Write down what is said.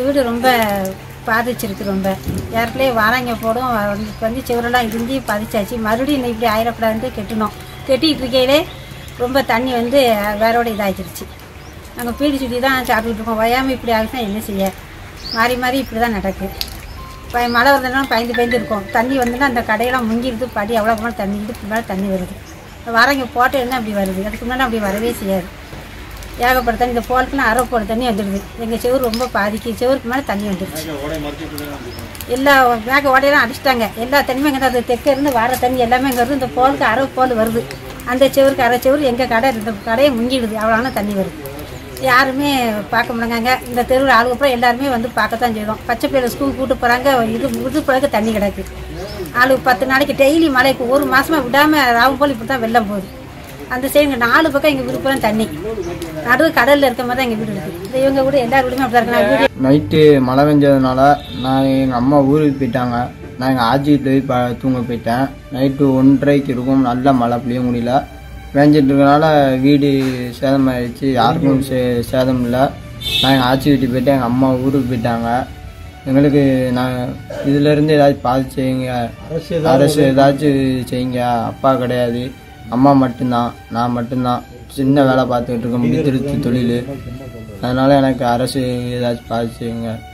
எங்கள் வீடு ரொம்ப பாதிச்சிருக்கு ரொம்ப ஏற்கனவே வாராங்க போடும் வந்து வந்து செவரெல்லாம் இடிஞ்சு பாதிச்சாச்சு மறுபடியும் இன்னும் இப்படி ஆயிடக்கூடாதுன்ட்டு கெட்டினோம் கெட்டிட்டு இருக்கையிலே ரொம்ப தண்ணி வந்து வேரோட இதாகிருச்சு நாங்கள் பீடி சுற்றி தான் சாப்பிட்டுட்டு இருக்கோம் வயாமல் இப்படி ஆகுதுன்னா என்ன செய்ய மாறி மாறி இப்படி தான் நடக்கு பய மழை வருதுன்னா பயந்து பயந்து இருக்கும் தண்ணி வந்துன்னா அந்த கடையெல்லாம் முங்கிடுது படி அவ்வளோ மேலே தண்ணி இடுப்பு மேலே தண்ணி வருது வரங்க போட்டு என்ன அப்படி வருது அதுக்கு முன்னாடி அப்படி வரவே செய்யாது ஏகப்பட்ட தண்ணி இந்த போலுக்குலாம் அரை போல் தண்ணி வந்துடுது எங்கள் செவுரு ரொம்ப பாதிக்கு செவருக்கு மேலே தண்ணி வந்துடுச்சு எல்லா மேக ஓடையெல்லாம் அடிச்சிட்டாங்க எல்லா தண்ணியுமே எங்கே அது தெற்க இருந்து வர தண்ணி எல்லாமே இங்கே இருந்து இந்த போலுக்கு அரை போல் வருது அந்த செவருக்கு அரை செவரு எங்கள் கடை இந்த கடையை முங்கிடுது அவ்வளோனா தண்ணி வருது யாருமே பார்க்க முடியாங்க இந்த தெருவில் ஆளுக்கு அப்புறம் எல்லாருமே வந்து பார்க்கத்தான் செய்தோம் பச்சை பிள்ளை ஸ்கூல் கூட்டு போகிறாங்க இது இது பிறகு தண்ணி கிடக்கு ஆளுக்கு பத்து நாளைக்கு டெய்லி மழை இப்போ ஒரு மாசமா விடாமல் ராவும் போல் இப்படி தான் வெள்ளம் போகுது அந்த சைடு இங்கே நாலு பக்கம் எங்கள் வீடு பூரா தண்ணி நடுவு கடலில் இருக்க மாதிரி தான் எங்கள் வீடு இருக்குது இது இவங்க வீடு எல்லார் வீடுமே அப்படி தான் இருக்கு வீடு நைட்டு மழை பெஞ்சதுனால நான் எங்கள் அம்மா ஊருக்கு போயிட்டாங்க நான் எங்கள் ஆச்சி வீட்டில் போய் ப தூங்க போயிட்டேன் நைட்டு ஒன்றரைக்கு இருக்கும் நல்ல மழை பெய்ய முடியல பேஞ்சிட்டு இருக்கனால வீடு சேதமாயிடுச்சு யாருக்கும் சே சேதம் இல்லை நான் எங்கள் ஆச்சி வீட்டுக்கு போயிட்டேன் எங்கள் அம்மா ஊருக்கு போயிட்டாங்க எங்களுக்கு நான் இதுலேருந்து ஏதாச்சும் பார்த்து செய்யுங்க அரசு ஏதாச்சும் செய்யுங்க அப்பா கிடையாது அம்மா மட்டும்தான் நான் மட்டும்தான் சின்ன வேலை பார்த்துக்கிட்டு இருக்கேன் முடித்திருத்தி தொழில் அதனால எனக்கு அரசு ஏதாச்சும் பார்த்து செய்யுங்க